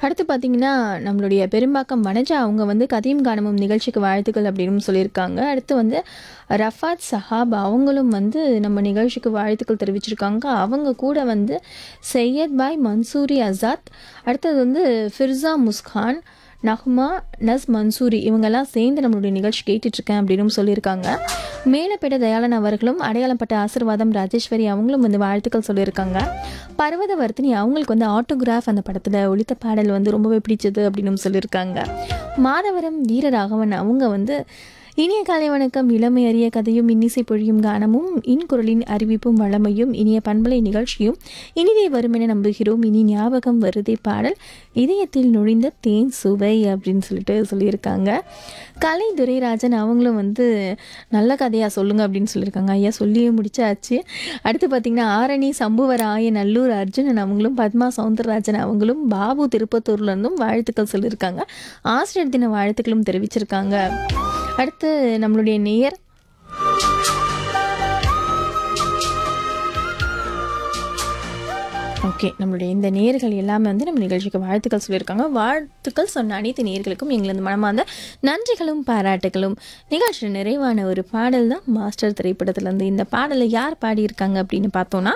அடுத்து பார்த்தீங்கன்னா நம்மளுடைய பெரும்பாக்கம் வனஜா அவங்க வந்து கதையும் காணமும் நிகழ்ச்சிக்கு வாழ்த்துக்கள் அப்படின்னு சொல்லியிருக்காங்க அடுத்து வந்து ரஃபாத் சஹாப் அவங்களும் வந்து நம்ம நிகழ்ச்சிக்கு வாழ்த்துக்கள் தெரிவிச்சிருக்காங்க அவங்க கூட வந்து சையத் பாய் மன்சூரி ஆசாத் அடுத்தது வந்து ஃபிர்சா முஸ்கான் நஹ்மா நஸ் மன்சூரி இவங்கெல்லாம் சேர்ந்து நம்மளுடைய நிகழ்ச்சி கேட்டுட்ருக்கேன் அப்படின்னு சொல்லியிருக்காங்க மேலப்பேட தயாளன் அவர்களும் அடையாளப்பட்ட ஆசிர்வாதம் ராஜேஸ்வரி அவங்களும் வந்து வாழ்த்துக்கள் சொல்லியிருக்காங்க பர்வத வர்த்தினி அவங்களுக்கு வந்து ஆட்டோகிராஃப் அந்த படத்தில் ஒழித்த பாடல் வந்து ரொம்பவே பிடிச்சது அப்படின்னு சொல்லியிருக்காங்க மாதவரம் வீரராகவன் அவங்க வந்து இனிய காலை வணக்கம் இளமை அறிய கதையும் இன்னிசை பொழியும் கானமும் இன்குரலின் அறிவிப்பும் வளமையும் இனிய பண்பலை நிகழ்ச்சியும் இனிதே வரும் என நம்புகிறோம் இனி ஞாபகம் வருதே பாடல் இதயத்தில் நுழைந்த தேன் சுவை அப்படின்னு சொல்லிட்டு சொல்லியிருக்காங்க கலை துரைராஜன் அவங்களும் வந்து நல்ல கதையாக சொல்லுங்க அப்படின்னு சொல்லியிருக்காங்க ஐயா சொல்லியே முடிச்சாச்சு அடுத்து பார்த்தீங்கன்னா ஆரணி சம்புவராய நல்லூர் அர்ஜுனன் அவங்களும் பத்மா சவுந்தரராஜன் அவங்களும் பாபு திருப்பத்தூர்லேருந்தும் வாழ்த்துக்கள் சொல்லியிருக்காங்க ஆசிரியர் தின வாழ்த்துக்களும் தெரிவிச்சிருக்காங்க அடுத்து நம்மளுடைய நேயர் ஓகே நம்மளுடைய இந்த நேர்கள் எல்லாமே வந்து நம்ம நிகழ்ச்சிக்கு வாழ்த்துக்கள் சொல்லியிருக்காங்க வாழ்த்துக்கள் சொன்ன அனைத்து நேர்களுக்கும் எங்களது மனமார்ந்த நன்றிகளும் பாராட்டுகளும் நிகழ்ச்சியில் நிறைவான ஒரு பாடல் தான் மாஸ்டர் திரைப்படத்துலேருந்து இந்த பாடலை யார் பாடியிருக்காங்க அப்படின்னு பார்த்தோன்னா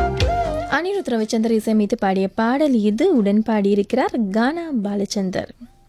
அனிருத் ரவிச்சந்தர் இசையமைத்து பாடிய பாடல் இது உடன் பாடியிருக்கிறார் கானா பாலச்சந்தர்